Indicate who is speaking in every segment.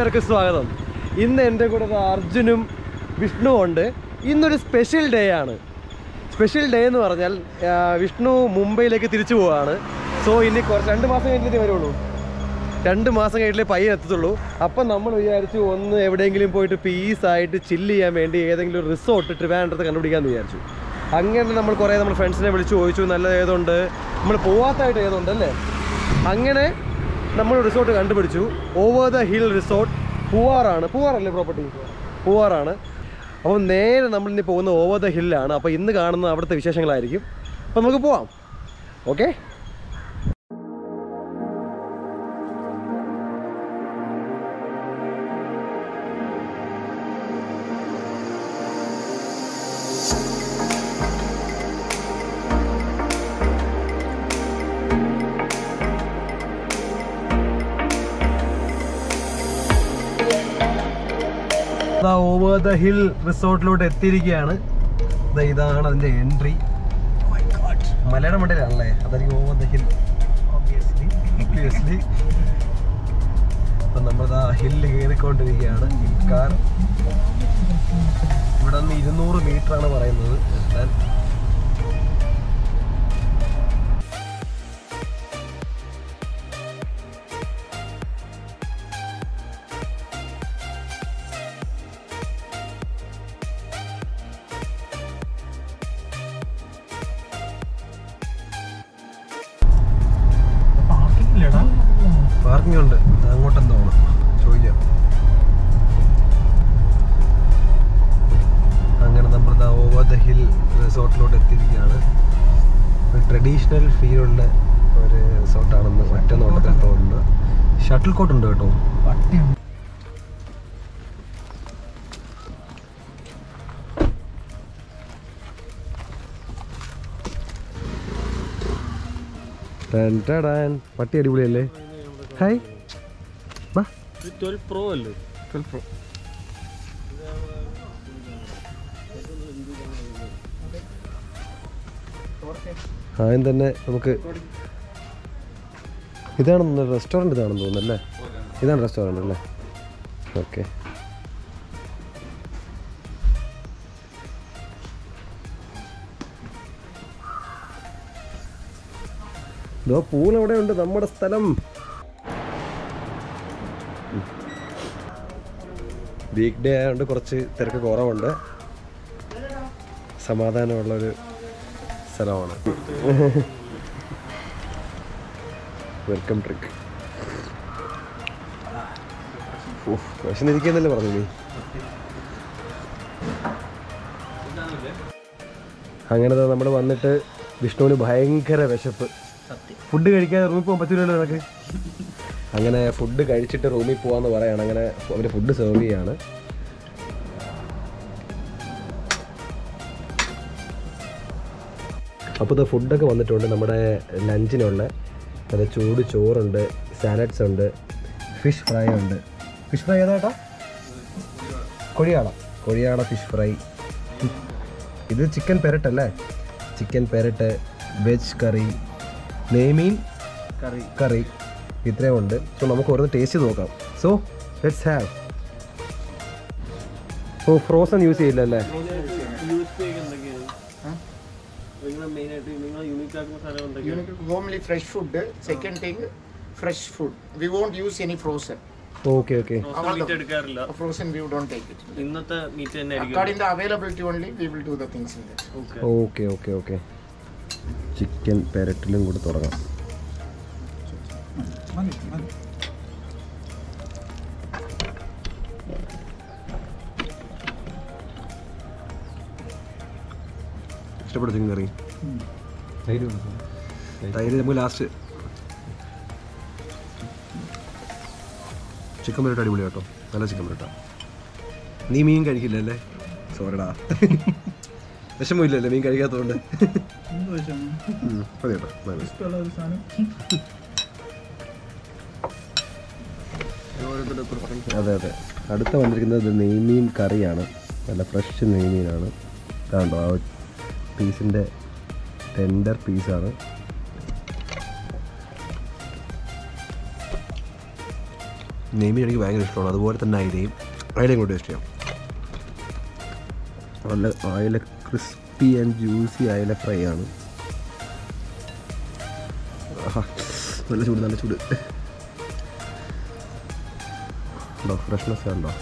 Speaker 1: എല്ലാവർക്കും സ്വാഗതം ഇന്ന് എൻ്റെ കൂടെ ദാ അർജുനും വിഷ്ണുവും ഉണ്ട് ഇന്നൊരു സ്പെഷ്യൽ ഡേ ആണ് സ്പെഷ്യൽ ഡേ എന്ന് പറഞ്ഞാൽ ആ, വിഷ്ണു മുംബൈയിലേക്ക് തിരിച്ചു പോവാണ് സോ ഇനി കുറച്ച് രണ്ട് മാസം കഴിഞ്ഞിട്ടേ വരുള്ളൂ രണ്ട് മാസം കഴിഞ്ഞിട്ടേ പയ്യൻ എത്തത്തുള്ളൂ അപ്പം നമ്മൾ വിചാരിച്ചു ഒന്ന് എവിടെയെങ്കിലും പോയിട്ട് പീസായിട്ട് ചില്ല് ചെയ്യാൻ വേണ്ടി ഏതെങ്കിലും ഒരു റിസോർട്ട് ട്രിവാൻഡ്രത്ത് കണ്ടുപിടിക്കാമെന്ന് വിചാരിച്ചു അങ്ങനെ നമ്മൾ കുറേ നമ്മൾ ഫ്രണ്ട്സിനെ വിളിച്ച് ചോദിച്ചു നല്ല ഏതുണ്ട് നമ്മൾ പോവാത്തായിട്ട് ഏതുണ്ട് അല്ലേ അങ്ങനെ നമ്മൾ റിസോർട്ട് കണ്ടുപിടിച്ചു ഓവർ ദ ഹിൽ റിസോർട്ട് പൂവാറാണ് പൂവാറല്ലേ പ്രോപ്പർട്ടി പൂവാറാണ് അപ്പോൾ നേരെ നമ്മൾ ഇനി പോകുന്ന ഓവർ ദ ഹില്ലാണ് അപ്പോൾ ഇന്ന് കാണുന്ന അവിടുത്തെ വിശേഷങ്ങളായിരിക്കും അപ്പോൾ നമുക്ക് പോവാം ഓക്കെ ഓവർ ദ ഹിൽ റിസോർട്ടിലോട്ട് എത്തിയിരിക്കുകയാണ് ദാ ഇതാണ് അതിന്റെ എൻട്രി മലയാളം മണ്ടയിലാണല്ലേ അതായിരിക്കും ഓവർ ദ ഹിൽ ഒബ്വിയസ്ലി അപ്പം നമ്മൾ ആ ഹില്ല് കയറിക്കൊണ്ടിരിക്കുകയാണ് ഹിൽ കാർ ഇവിടെ നിന്ന് ഇരുന്നൂറ് മീറ്റർ ആണ് പറയുന്നത് എത്താൻ പാർക്കിംഗ് ഉണ്ട് അങ്ങോട്ടെന്തോ ആണ് ചോദിക്കാം അങ്ങനെ നമ്മൾ ദാ ഓവർ ദ ഹിൽ റിസോർട്ടിലോട്ട് എത്തിയിരിക്കുകയാണ് ഒരു ട്രഡീഷണൽ ഫീലുള്ള ഒരു റിസോർട്ടാണെന്ന് ഒറ്റ നോട്ടത്തിൽ തോന്നുന്നത് ഷട്ടിൽ കോട്ട് ഉണ്ട് കേട്ടോ ടാൻ ടാടാൻ. പട്ടി അടിപൊളിയല്ലേ ഹായ് വാ
Speaker 2: ട്വൽവ് പ്രോ അല്ലേ
Speaker 1: ആദ്യം തന്നെ നമുക്ക് ഇതാണ് റെസ്റ്റോറൻറ്റ് ഇതാണെന്ന് തോന്നുന്നു അല്ലേ ഇതാണ് റെസ്റ്റോറൻറ്റ് അല്ലേ ഓക്കെ ഇതോ പൂൾ അവിടെ ഉണ്ട് നമ്മുടെ സ്ഥലം വീക്ക് ഡേ ആയതുകൊണ്ട് കുറച്ച് തിരക്ക് കുറവുണ്ട് സമാധാനമുള്ളൊരു സ്ഥലമാണ് വെൽക്കം ട്രിക്ക് വിശന്നിരിക്കുന്നല്ലേ പറഞ്ഞു നീ അങ്ങനെ നമ്മൾ വന്നിട്ട് വിഷ്ണുവിന് ഭയങ്കര വിശപ്പ് ഫുഡ് കഴിക്കാതെ റൂമിൽ പോകാൻ പറ്റില്ലല്ലോ നിനക്ക് അങ്ങനെ ഫുഡ് കഴിച്ചിട്ട് റൂമിൽ പോകാന്ന് പറയാണ് അങ്ങനെ അവർ ഫുഡ് സെർവ് ചെയ്യാണ് അപ്പോൾ ഇത് ഫുഡൊക്കെ വന്നിട്ടുണ്ട് നമ്മുടെ ലഞ്ചിനുള്ള നല്ല ചൂട് ചോറുണ്ട് സാലഡ്സ് ഉണ്ട് ഫിഷ് ഫ്രൈ ഉണ്ട് ഫിഷ് ഫ്രൈ ഏതാ കേട്ടോ കൊഴിയാള കൊഴിയാള ഫിഷ് ഫ്രൈ ഇത് ചിക്കൻ പെരട്ട് അല്ലേ ചിക്കൻ പെരട്ട് വെജ് കറി നെയ്മീൻ
Speaker 2: കറി
Speaker 1: കറി ഇത്രയും ഉണ്ട് സോ നമുക്ക് ഓരോന്ന് ടേസ്റ്റ് ചെയ്ത് നോക്കാം so let's have oh frozen use ചെയ്യില്ല അല്ലേ
Speaker 2: യു എസ് പി ഒക്കെ എന്തൊക്കെയാണ് നിങ്ങൾ മെയിനായിട്ട് നിങ്ങൾ യൂണിക് ആക്കുന്ന സാധനം എന്തൊക്കെയാണ്
Speaker 3: Unique homely fresh food. Second thing, fresh food. We won't use any frozen.
Speaker 1: Okay okay
Speaker 2: meat എടുക്കാറില്ല
Speaker 3: Frozen we don't take it.
Speaker 2: ഇന്നത്തെ മീറ്റ് തന്നെ ആയിരിക്കും
Speaker 3: According to availability only, we will do the things in that.
Speaker 2: Okay
Speaker 1: okay okay okay chicken പെരട്ടിലും കൂടി തുടങ്ങാം ഇഷ്ടപ്പെട്ട chicken കറി തൈര് നമുക്ക് ലാസ്റ്റ് ചിക്കൻ പെരട്ട് അടിപൊളി കേട്ടോ നല്ല ചിക്കൻ പെരട്ട നീ മീൻ കഴിക്കില്ല അല്ലേ സോറിടാ വിഷമമില്ലല്ലേ മീൻ കഴിക്കാത്തതുകൊണ്ട് ഉം, മതി കേട്ടോ മതി.
Speaker 2: ഓരോരുത്തരുടെ പ്രിഫറൻസ്
Speaker 1: അതെ അതെ അടുത്ത വന്നിരിക്കുന്നത് നെയ്മീൻ കറിയാണ് നല്ല ഫ്രഷ് നെയ്മീനാണ് ഇതാണ്ടോ ആ പീസിൻ്റെ ടെൻഡർ പീസാണ് നെയ്മീൻ എനിക്ക് ഭയങ്കര ഇഷ്ടമാണ് അതുപോലെ തന്നെ അയിലയും അയിലയും കൂടി ടേസ്റ്റ് ചെയ്യാം നല്ല അയില ക്രിസ്പി ആൻഡ് ജ്യൂസി അയില ഫ്രൈ ആണ് ആഹാ, നല്ല ചൂട് നല്ല ചൂട് ഉണ്ടോ ഫ്രഷ്നെസ് ഉണ്ടോ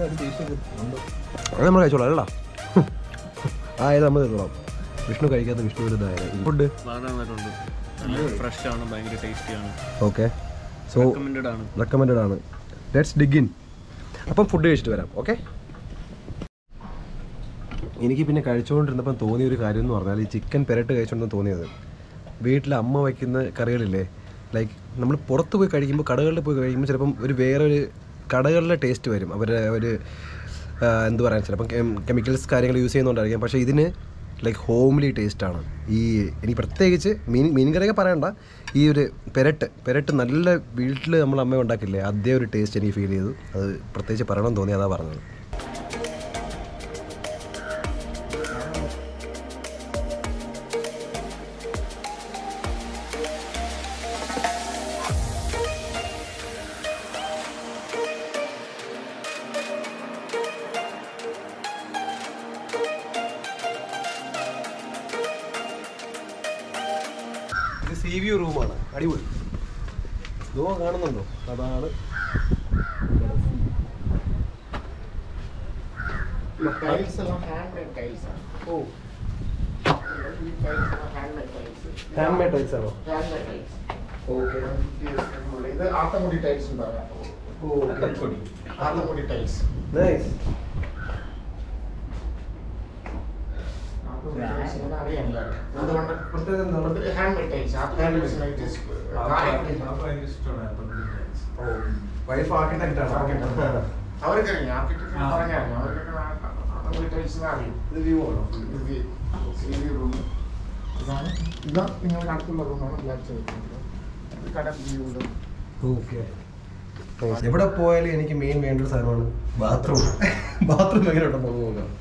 Speaker 1: അത് നമ്മൾ കഴിച്ചോളാം അല്ലടാ ആ ഇത് നമ്മൾ തീർന്നോളാം വിഷ്ണു കഴിക്കാത്ത വിഷ്ണു ഒരു ഇതായ ഫുഡ്
Speaker 2: സാധാരണമായിട്ടുണ്ട് നല്ല ഫ്രഷ് ആണ് ഭയങ്കര ടേസ്റ്റി ആണ്
Speaker 1: ഓക്കെ സോ
Speaker 2: റെക്കമെൻഡഡ് ആണ്
Speaker 1: റെക്കമെൻഡഡ് ആണ് ലെറ്റ്സ് ഡിഗ് ഇൻ അപ്പം ഫുഡ് കഴിച്ചിട്ട് വരാം ഓക്കെ എനിക്ക് പിന്നെ കഴിച്ചുകൊണ്ടിരുന്നപ്പം തോന്നിയ ഒരു കാര്യം എന്ന് പറഞ്ഞാൽ ഈ ചിക്കൻ പെരട്ട് കഴിച്ചുകൊണ്ടെന്ന് തോന്നിയത് വീട്ടിൽ അമ്മ വയ്ക്കുന്ന കറികളില്ലേ ലൈക്ക് നമ്മൾ പുറത്ത് പോയി കഴിക്കുമ്പോൾ കടകളിൽ പോയി കഴിക്കുമ്പോൾ ചിലപ്പം ഒരു വേറെ ഒരു കടകളിലെ ടേസ്റ്റ് വരും അവരുടെ ഒരു ആ, എന്ത് പറയാൻ ചിലപ്പം കെമിക്കൽസ് കാര്യങ്ങൾ യൂസ് ചെയ്യുന്നുണ്ടായിരിക്കാം പക്ഷേ ഇതിന് ലൈക്ക് ഹോംലി ടേസ്റ്റാണ് ഈ എനിക്ക് പ്രത്യേകിച്ച് മീൻ മീൻ കറിയൊക്കെ പറയണ്ട ഈ ഒരു പെരട്ട് പെരട്ട് നല്ല വീട്ടിൽ നമ്മൾ അമ്മ ഉണ്ടാക്കില്ലേ അതേ ഒരു ടേസ്റ്റ് എനിക്ക് ഫീൽ ചെയ്തു അത് പ്രത്യേകിച്ച് പറയണം തോന്നി അതാ പറഞ്ഞത് ഇത് സി വ്യൂ റൂമാണ് അടിപൊളി ദോ കാണുന്നുണ്ടോ അതാണ്
Speaker 3: ടൈൽസ് എല്ലാം ഹാൻഡ് മെയ്ഡ് ടൈൽസ് ആണ്
Speaker 1: ഓ
Speaker 3: ഈ ടൈൽസ് എല്ലാം hand made tiles
Speaker 1: hand made tiles ആണോ
Speaker 3: ഹാൻഡ് മെയ്ഡ് ടൈൽസ്
Speaker 1: ഓക്കെ
Speaker 3: ഇത് ആത്തമുടി ടൈൽസ് ഉണ്ടാകാം Athangudi tiles
Speaker 1: nice
Speaker 3: Athangudi tiles ഇങ്ങനെ അറിയാമല്ലോ അതുകൊണ്ട്
Speaker 1: പ്രത്യേകത എന്താണ്
Speaker 3: hand made tiles Athangudi tiles
Speaker 1: wife architect ആണ്
Speaker 3: അവർക്കറിയാം ആർക്കിടെക്ട് പറഞ്ഞാൽ അവർക്കൊക്കെ ആത്തമുടി ടൈൽസ് അറിയും
Speaker 1: ഇത് വ്യൂ ആണോ
Speaker 3: ഇത് റൂം ഇതാണ് ഇതാ നിങ്ങളുടെ അടുത്തുള്ള റൂമാണ് ബ്ലാക്ക് ചെയ്തിട്ടുള്ളത് ഇത് കട വ്യൂ ഉണ്ട്
Speaker 1: ഓക്കെ എവിടെ പോയാലും എനിക്ക് മെയിൻ വേണ്ട ഒരു സാധനമാണ് ബാത്റൂം ബാത്റൂം എങ്ങനെ ഉണ്ടെന്ന് നോക്കാം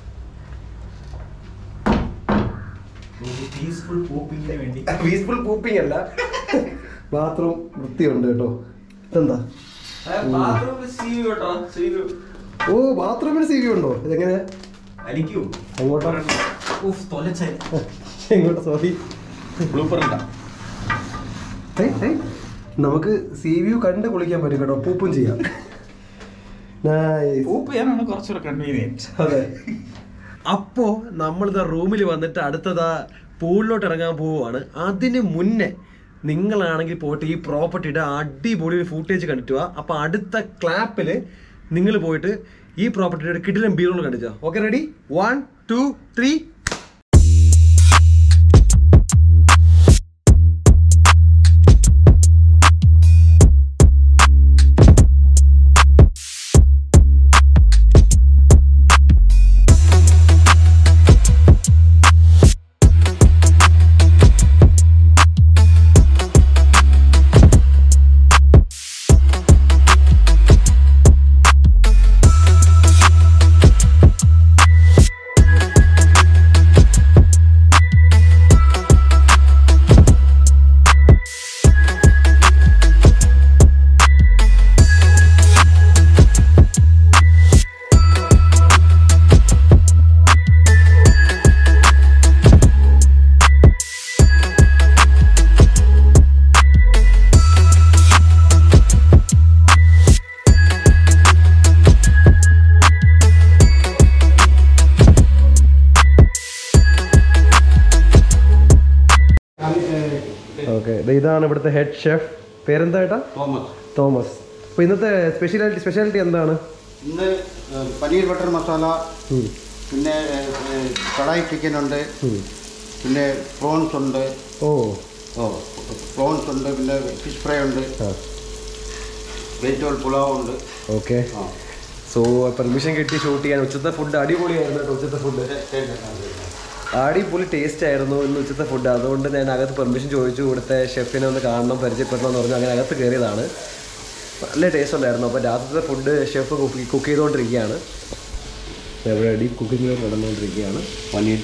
Speaker 4: പീസ്ഫുൾ പോപ്പിങ്ങിന് വേണ്ടി
Speaker 1: പീസ്ഫുൾ പൂപ്പിംഗ് അല്ല ബാത്റൂം വൃത്തിയുണ്ട് കേട്ടോ ഇതെന്താ
Speaker 4: ബാത്റൂമിൽ സീ കേട്ടോ സീ
Speaker 1: ഓ ബാത്റൂമിന് സി വി ഉണ്ടോ ഇതെങ്ങനെ
Speaker 4: അലിക്കൂ
Speaker 1: എങ്ങോട്ടാ
Speaker 4: ഉഫ് തൊലച്ചായി
Speaker 1: എങ്ങോട്ടാ സോറി
Speaker 4: ബ്ലൂപ്പർ ഉണ്ടാ
Speaker 1: നമുക്ക് സി വ്യൂ കണ്ട് കുളിക്കാൻ പറ്റും കേട്ടോ പൂപ്പും ചെയ്യാം Nice.
Speaker 4: പോപ്പ് ചെയ്യാനാണ് കുറച്ചുകൂടെ കൺവീനിയൻറ്റ്
Speaker 1: അതെ അപ്പോ നമ്മളിതാ റൂമിൽ വന്നിട്ട് അടുത്തതാ പൂളിലോട്ട് ഇറങ്ങാൻ പോവുകയാണ് അതിന് മുന്നേ നിങ്ങളാണെങ്കിൽ പോയിട്ട് ഈ പ്രോപ്പർട്ടിയുടെ അടിപൊളി ഫൂട്ടേജ് കണ്ടിട്ട് വാ അപ്പൊ അടുത്ത ക്ലാപ്പിൽ നിങ്ങൾ പോയിട്ട് ഈ പ്രോപ്പർട്ടിയുടെ കിടിലം ബീറോൾ കണ്ടിച്ചോ okay ready one two three okay ഇതാണ് ഇവിടുത്തെ ഹെഡ് ഷെഫ് പേരെന്താ ഏട്ടാ
Speaker 5: തോമസ്
Speaker 1: തോമസ് അപ്പൊ ഇന്നത്തെ സ്പെഷ്യാലിറ്റി സ്പെഷ്യാലിറ്റി എന്താണ്
Speaker 5: ഇന്ന് ഏഹ്, പനീർ ബട്ടർ മസാല
Speaker 1: ഉം,
Speaker 5: പിന്നെ ഏഹ്, കടായി ചിക്കൻ ഉണ്ട്
Speaker 1: ഉം.
Speaker 5: പിന്നെ പ്രോൺസ് ഉണ്ട്
Speaker 1: ഓ
Speaker 5: ഓ പ്രോൺസ് ഉണ്ട് പിന്നെ ഫിഷ് ഫ്രൈ ഉണ്ട്
Speaker 1: ആ
Speaker 5: വെജിറ്റബിൾ പുലാവ് ഉണ്ട്
Speaker 1: ഓക്കെ
Speaker 5: ആ
Speaker 1: സോ പെർമിഷൻ കിട്ടി ഷൂട്ട് ചെയ്യാൻ ഉച്ചത്തെ ഫുഡ് അടിപൊളിയായിരുന്നു കേട്ടോ ഉച്ചത്തെ ഫുഡ് അടിപൊളി ടേസ്റ്റ് ആയിരുന്നു ഇന്ന് ഉച്ചത്തെ ഫുഡ് അതുകൊണ്ട് ഞാൻ അകത്ത് പെർമിഷൻ ചോദിച്ചു ഇവിടുത്തെ ഷെഫിനെ ഒന്ന് കാണണം പരിചയപ്പെടണം എന്ന് പറഞ്ഞു അങ്ങനെ അകത്ത് കയറിയതാണ് നല്ല ടേസ്റ്റ് ഉണ്ടായിരുന്നു അപ്പോൾ രാത്രിത്തെ ഫുഡ് ഷെഫ് കുക്ക് കുക്ക് ചെയ്തുകൊണ്ടിരിക്കുകയാണ് ഇവിടെ ഡീപ് കുക്കിംഗ് നടന്നുകൊണ്ടിരിക്കുകയാണ്
Speaker 5: പനീർ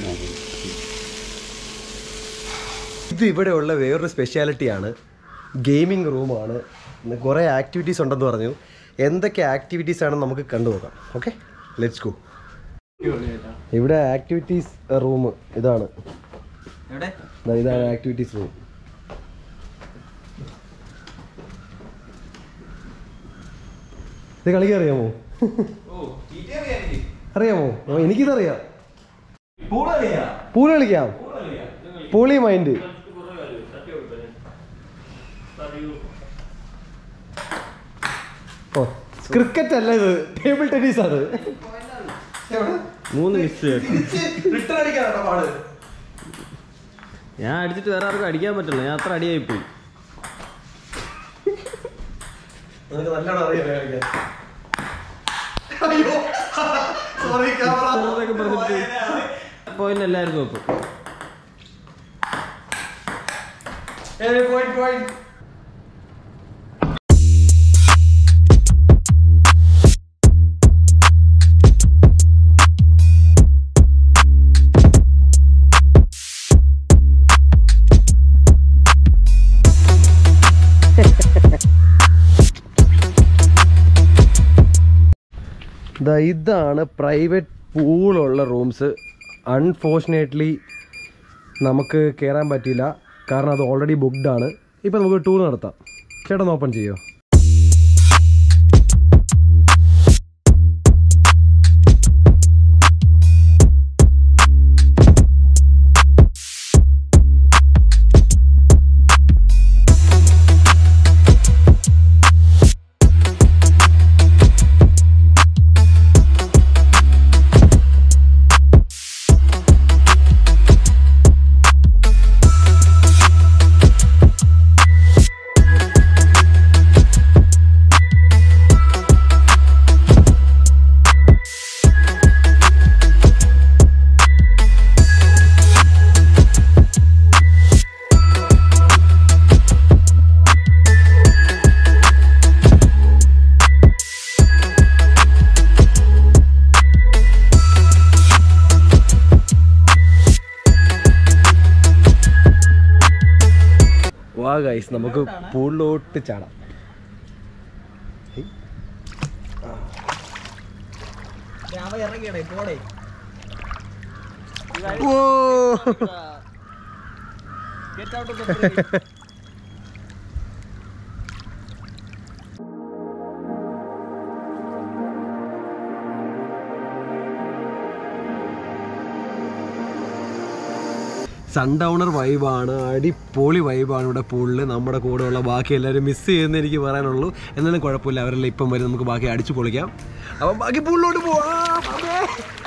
Speaker 1: ഇത് ഇവിടെയുള്ള വേറൊരു സ്പെഷ്യാലിറ്റിയാണ് ഗെയിമിംഗ് റൂമാണ് കുറേ ആക്ടിവിറ്റീസ് ഉണ്ടെന്ന് പറഞ്ഞു എന്തൊക്കെ ആക്ടിവിറ്റീസ് ആണെന്ന് നമുക്ക് കണ്ടുപോകാം ഓക്കെ ലെറ്റ്സ് ഗോ ഇവിടെ ആക്ടിവിറ്റീസ് റൂം ഇതാണ്
Speaker 4: എവിടെ
Speaker 1: ദാ ഇതാണ് ആക്ടിവിറ്റീസ് റൂം ഇത് കളിക്കാൻ അറിയാമോ അറിയാമോ ഓ, എനിക്കിതറിയാം പൂള് കളിക്കാം പൂളി മൈൻഡ് ഓ ക്രിക്കറ്റ് അല്ല ഇത് ടേബിൾ ടെന്നീസ് ആണ്
Speaker 2: മൂന്ന് മിസ്
Speaker 1: റിട്ടേൺ അടിക്കാനാണോ പാട്
Speaker 2: ഞാൻ അടിച്ചിട്ട് വേറെ ആർക്കും അടിക്കാൻ പറ്റില്ല ഞാൻ അത്ര അടിയായി പോയി
Speaker 1: നിനക്ക് നല്ലോണം അറിയാം കളിക്കാൻ അയ്യോ സോറി
Speaker 2: ചെറുതൊക്കെ പറഞ്ഞിട്ട് പോയിന്റ് അല്ലായിരുന്നു ഇപ്പൊ
Speaker 1: പോയിന്റ് പോയിന്റ് ദാ ഇതാണ് പ്രൈവറ്റ് പൂളുള്ള റൂംസ് അൺഫോർച്ചുനേറ്റ്ലി നമുക്ക് കയറാൻ പറ്റിയില്ല കാരണം അത് ഓൾറെഡി ബുക്ക്ഡ് ആണ് ഇപ്പം നമുക്ക് ടൂർ നടത്താം ചേട്ടൻ ഓപ്പൺ ചെയ്യോ വാ ഗൈസ് നമുക്ക് പൂളിലോട്ട് ചാടാം ഹെയ്. ഓ സൺഡൗണർ വൈബാണ് അടിപൊളി വൈബാണ് ഇവിടെ പൂളിൽ നമ്മുടെ കൂടെ ഉള്ള ബാക്കി എല്ലാവരും മിസ് ചെയ്യുന്ന എനിക്ക് പറയാനുള്ളൂ എന്നാലും കുഴപ്പമില്ല അവരെല്ലാം ഇപ്പം വരും നമുക്ക് ബാക്കി അടിച്ചു പൊളിക്കാം അപ്പം ബാക്കി പൂളിലോട്ട് പോവാം അമ്മേ.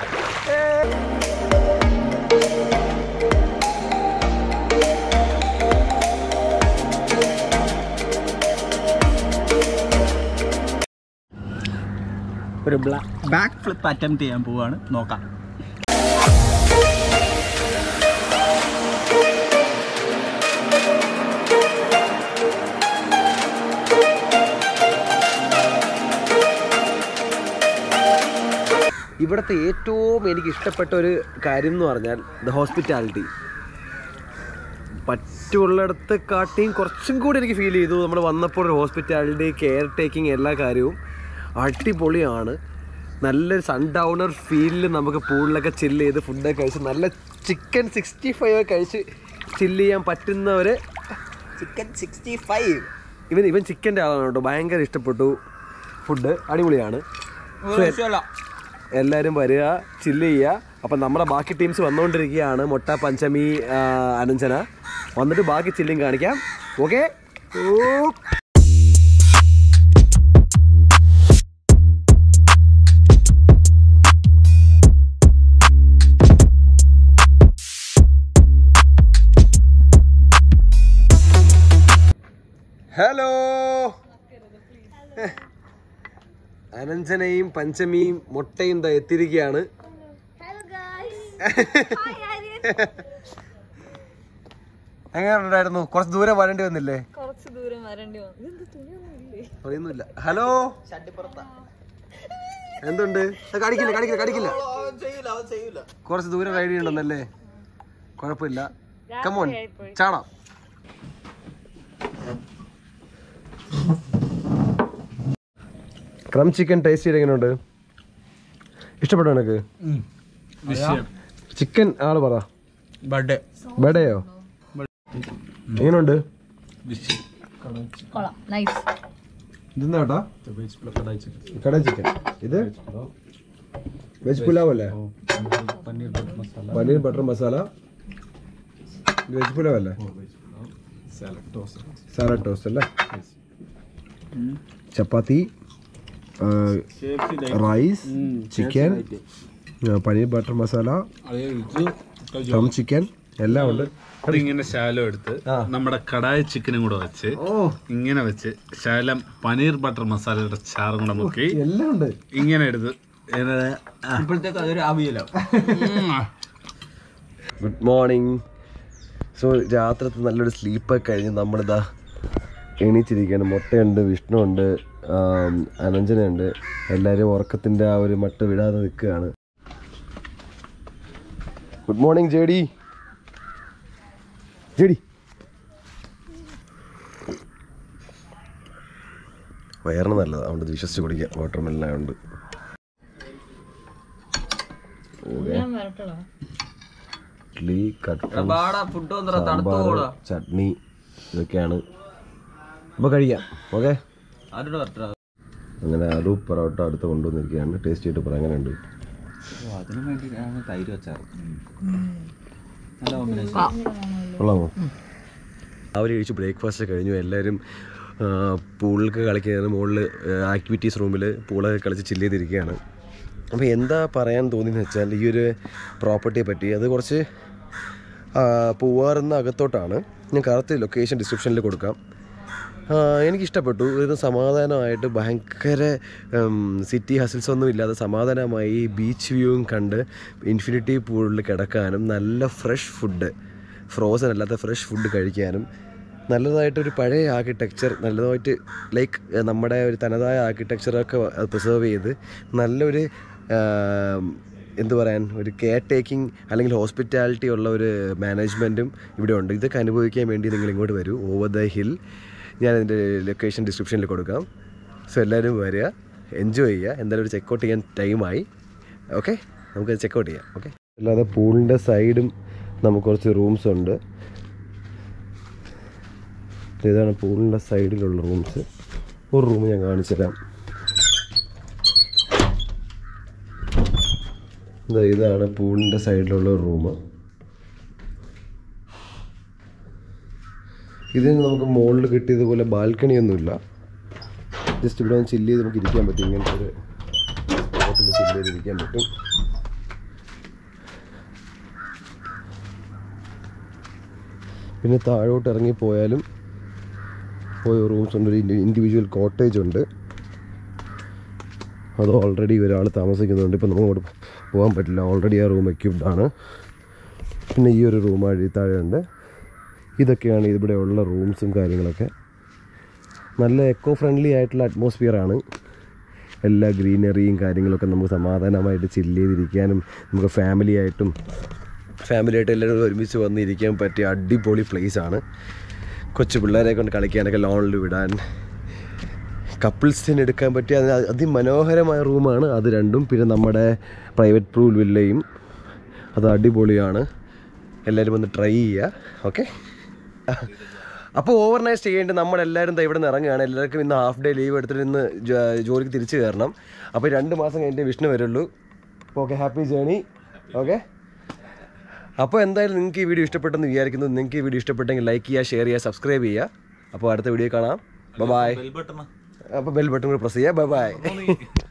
Speaker 4: ഒരു ബാക്ക് ഫ്ലിപ്പ് അറ്റംപ്റ്റ് ചെയ്യാൻ പോവാണ് നോക്കാം
Speaker 1: ഇവിടുത്തെ ഏറ്റവും എനിക്ക് ഇഷ്ടപ്പെട്ട ഒരു കാര്യം എന്ന് പറഞ്ഞാൽ ദ ഹോസ്പിറ്റാലിറ്റി മറ്റുള്ളിടത്ത് കാട്ടിയും കുറച്ചും കൂടി എനിക്ക് ഫീൽ ചെയ്തു നമ്മൾ വന്നപ്പോൾ ഒരു ഹോസ്പിറ്റാലിറ്റി കെയർ ടേക്കിംഗ് എല്ലാ കാര്യവും അടിപൊളിയാണ് നല്ലൊരു സൺഡൗണർ ഫീലിൽ നമുക്ക് പൂളിലൊക്കെ ചില്ല് ചെയ്ത് ഫുഡൊക്കെ കഴിച്ച് നല്ല ചിക്കൻ സിക്സ്റ്റി ഫൈവ് കഴിച്ച് ചില്ല് ചെയ്യാൻ പറ്റുന്നവർ
Speaker 4: ചിക്കൻ സിക്സ്റ്റി ഫൈവ്
Speaker 1: ഇവൻ ഇവൻ ചിക്കൻ്റെ ആളാണ് കേട്ടോ ഭയങ്കര ഇഷ്ടപ്പെട്ടു ഫുഡ് അടിപൊളിയാണ് എല്ലാവരും വരിക ചില്ല് ചെയ്യുക അപ്പം നമ്മുടെ ബാക്കി ടീംസ് വന്നുകൊണ്ടിരിക്കുകയാണ് മൊട്ട പഞ്ചമി ആ, അനഞ്ചന വന്നിട്ട് ബാക്കി ചില്ലിങ് കാണിക്കാം ഓക്കെ ഓ ഹലോ അനഞ്ജനയും പഞ്ചമിയും മുട്ടയും ദാ എത്തിയിരിക്കുകയാണ്
Speaker 6: Hello guys. Hi Aryan.
Speaker 1: എങ്ങനെ ഉണ്ടായിരുന്നു കുറച്ച് ദൂരം വരേണ്ടി വന്നില്ലേ
Speaker 6: കുറച്ച് ദൂരം വരേണ്ടി വന്നു ഇതെന്ത് തുണിയൊന്നും ഇല്ലേ
Speaker 1: പറയുന്നില്ല ഹലോ എന്തുണ്ട് അത് കാണിക്കില്ല കാണിക്കില്ല കാണിക്കില്ല കുറച്ച് ദൂരം റൈഡ് ചെയ്യണ്ടെന്നല്ലേ കുഴപ്പമില്ല കമോൺ ചാടാം ക്രം ചിക്കൻ ടേസ്റ്റ് ചെയ്ത് എങ്ങനെയുണ്ട് ഇഷ്ടപ്പെട്ടോ എനിക്ക് ചിക്കൻ ആള് പറ
Speaker 4: ബർത്ത്ഡേ
Speaker 1: ബേഡയോ എങ്ങനെയുണ്ട്
Speaker 6: കൊള്ളാം നൈസ്
Speaker 1: ഇതെന്താ കേട്ടാ കട ചിക്കൻ ഇത് വെജ് പുലാവ് അല്ലേ പനീർ ബട്ടർ മസാല വെജ് പുലാവ് അല്ലേ സാലഡ് ടോസ്റ്റ് അല്ലേ chapati rice chicken paneer butter masala dum chicken എല്ലാം ഉണ്ട്
Speaker 7: ഇങ്ങനെ ശാലം എടുത്ത് നമ്മുടെ കടായ ചിക്കനും കൂടെ വെച്ച് ഇങ്ങനെ വെച്ച് ശാലം പനീർ ബട്ടർ മസാലയുടെ ചാറും കൂടെ മുക്കി
Speaker 1: എല്ലാം ഉണ്ട്
Speaker 7: ഇങ്ങനെ എടുത്ത് ഇതിനെ
Speaker 4: ഇപ്പോഴത്തേക്ക് അതൊരു അവിയലോ
Speaker 1: ഗുഡ് മോർണിംഗ് സോ രാത്രിത്തെ നല്ലൊരു സ്ലീപ്പൊക്കെ കഴിഞ്ഞ് നമ്മളിതാ എണീച്ചിരിക്കുകയാണ് മുട്ടയുണ്ട് വിഷ്ണു ഉണ്ട് അനഞ്ജനുണ്ട് എല്ലാവരും ഉറക്കത്തിൻ്റെ ആ ഒരു മട്ട് വിടാതെ നിൽക്കുകയാണ് ഗുഡ് മോർണിംഗ് ജേഡി ജേഡി വയറിന് നല്ലതാണ് അതുകൊണ്ട് ഇത് വിശ്വസിച്ച് കുടിക്കാം വാട്ടർ മെല്ലായുണ്ട്
Speaker 6: ഞാൻ വരട്ടോളാ
Speaker 1: ഇഡ്ഡലി കട്ടൻ
Speaker 4: ഫുഡ്
Speaker 1: സാമ്പാർ ചട്നി ഇതൊക്കെയാണ് അപ്പോൾ കഴിക്കാം ഓക്കെ
Speaker 4: ആരുടെ വരട്ടാ
Speaker 1: അങ്ങനെ ആലു പൊറോട്ട അടുത്ത് കൊണ്ടുവന്നിരിക്കുകയാണ് ടേസ്റ്റ് ചെയ്തിട്ട് പറയാൻ എങ്ങനെയുണ്ട്
Speaker 4: അതിനു വേണ്ടിയിട്ടാണ് തൈര് വെച്ചാറ് നല്ല കോമ്പിനേഷൻ
Speaker 1: കൊള്ളാമോ അവർ കഴിച്ച് ബ്രേക്ക്ഫാസ്റ്റ് കഴിഞ്ഞു എല്ലാവരും പൂളിലൊക്കെ കളിക്കുകയാണ് മുകളിൽ ആക്ടിവിറ്റീസ് റൂമിൽ പൂളൊക്കെ കളിച്ച് ചില്ല് ചെയ്തിരിക്കുകയാണ് അപ്പോൾ എന്താ പറയാൻ തോന്നിയെന്ന് വെച്ചാൽ ഈ ഒരു പ്രോപ്പർട്ടിയെ പറ്റി അത് കുറച്ച് ആ, പൂവാറുന്ന അകത്തോട്ടാണ് ഞാൻ കറക്റ്റ് ലൊക്കേഷൻ ഡിസ്ക്രിപ്ഷനിൽ കൊടുക്കാം ആ, എനിക്കിഷ്ടപ്പെട്ടു ഇത് സമാധാനമായിട്ട് ഭയങ്കര സിറ്റി ഹസിൽസ് ഒന്നും ഇല്ലാതെ സമാധാനമായി ബീച്ച് വ്യൂവും കണ്ട് ഇൻഫിനിറ്റി പൂളിൽ കിടക്കാനും നല്ല ഫ്രഷ് ഫുഡ് ഫ്രോസൺ അല്ലാത്ത ഫ്രഷ് ഫുഡ് കഴിക്കാനും നല്ലതായിട്ടൊരു പഴയ ആർക്കിടെക്ചർ നല്ലതായിട്ട് ലൈക്ക് നമ്മുടെ ഒരു തനതായ ആർക്കിടെക്ചറൊക്കെ പ്രിസർവ് ചെയ്ത് നല്ലൊരു ആം, എന്ത് പറയാൻ ഒരു കെയർ ടേക്കിംഗ് അല്ലെങ്കിൽ ഹോസ്പിറ്റാലിറ്റി ഉള്ള ഒരു മാനേജ്മെൻറ്റും ഇവിടെ ഉണ്ട് ഇതൊക്കെ അനുഭവിക്കാൻ വേണ്ടി നിങ്ങൾ ഇങ്ങോട്ട് വരൂ ഓവർ ദ ഹിൽ ഞാൻ അതിൻ്റെ ലൊക്കേഷൻ ഡിസ്ക്രിപ്ഷനിൽ കൊടുക്കാം സോ എല്ലാവരും വരിക എൻജോയ് ചെയ്യുക എന്തായാലും ഒരു ചെക്കൗട്ട് ചെയ്യാൻ ടൈമായി ഓക്കെ നമുക്ക് ചെക്കൗട്ട് ചെയ്യാം ഓക്കെ അല്ലാതെ പൂളിൻ്റെ സൈഡും നമുക്ക് കുറച്ച് റൂംസ് ഉണ്ട് ഇതാണ് പൂളിൻ്റെ സൈഡിലുള്ള റൂംസ് ഒരു റൂം ഞാൻ കാണിച്ചു തരാം ദാ ഇതാണ് പൂളിൻ്റെ സൈഡിലുള്ള റൂം ഇതിന് നമുക്ക് മുകളിൽ കിട്ടിയതുപോലെ ബാൽക്കണി ഒന്നുമില്ല ജസ്റ്റ് ഇവിടെ ഒന്ന് ചില്ല് ചെയ്ത് നമുക്ക് ഇരിക്കാൻ പറ്റും ഇങ്ങനത്തെ ഒരു സ്പോട്ടിൽ ചില്ല് ചെയ്തിരിക്കാൻ പറ്റും പിന്നെ താഴോട്ട് ഇറങ്ങി പോയാലും പോയ റൂംസ് ഉണ്ട് ഒരു ഇൻഡിവിജ്വൽ കോട്ടേജ് ഉണ്ട് അത് ഓൾറെഡി ഒരാൾ താമസിക്കുന്നുണ്ട് ഇപ്പം നമുക്ക് അങ്ങോട്ട് പോകാൻ പറ്റില്ല ഓൾറെഡി ആ റൂം എക്യുപ്ഡ് ആണ് പിന്നെ ഈ ഒരു റൂം അഴി താഴെ ഉണ്ട് ഇതൊക്കെയാണ് ഇവിടെ ഉള്ള റൂംസും കാര്യങ്ങളൊക്കെ നല്ല എക്കോ ഫ്രണ്ട്ലി ആയിട്ടുള്ള atmosphere ആണ് എല്ലാ ഗ്രീനറിയും കാര്യങ്ങളൊക്കെ നമുക്ക് സമാധാനമായിട്ട് ചില്ല് ചെയ്തിരിക്കാനും നമുക്ക് ഫാമിലി ആയിട്ടും ഫാമിലി ആയിട്ട് എല്ലാവരും ഒരുമിച്ച് വന്നിരിക്കാൻ പറ്റിയ അടിപൊളി place ആണ് കൊച്ചു പിള്ളേരെ കൊണ്ട് കളിക്കാനൊക്കെ ലോണിൽ വിടാൻ കപ്പിൾസിന് എടുക്കാൻ പറ്റിയ അത് അതിമനോഹരമായ റൂമാണ് അത് രണ്ടും പിന്നെ നമ്മുടെ പ്രൈവറ്റ് പൂൾ വില്ലയും അത് അടിപൊളിയാണ് എല്ലാവരും ഒന്ന് ട്രൈ ചെയ്യുക ഓക്കെ അപ്പോൾ ഓവർ നൈറ്റ് ചെയ്യേണ്ടി നമ്മളെല്ലാവരും ദാ ഇവിടെ നിന്ന് ഇറങ്ങുകയാണ് എല്ലാവർക്കും ഇന്ന് ഹാഫ് ഡേ ലീവ് എടുത്തിട്ട് ഇന്ന് ജോ- ജോലിക്ക് തിരിച്ചു കയറണം അപ്പോൾ രണ്ട് മാസം കഴിഞ്ഞിട്ട് വിഷ്ണു വരുള്ളൂ അപ്പോൾ ഓക്കെ ഹാപ്പി ജേണി ഓക്കെ അപ്പോൾ എന്തായാലും നിങ്ങൾക്ക് ഈ വീഡിയോ ഇഷ്ടപ്പെട്ടെന്ന് വിചാരിക്കുന്നു നിങ്ങൾക്ക് ഈ വീഡിയോ ഇഷ്ടപ്പെട്ടെങ്കിൽ ലൈക്ക് ചെയ്യുക ഷെയർ ചെയ്യുക സബ്സ്ക്രൈബ് ചെയ്യുക അപ്പോൾ അടുത്ത വീഡിയോ കാണാം ബൈ അപ്പോൾ ബെൽ ബട്ടൺ കൂടി പ്രസ് ചെയ്യുക ബൈ ബൈ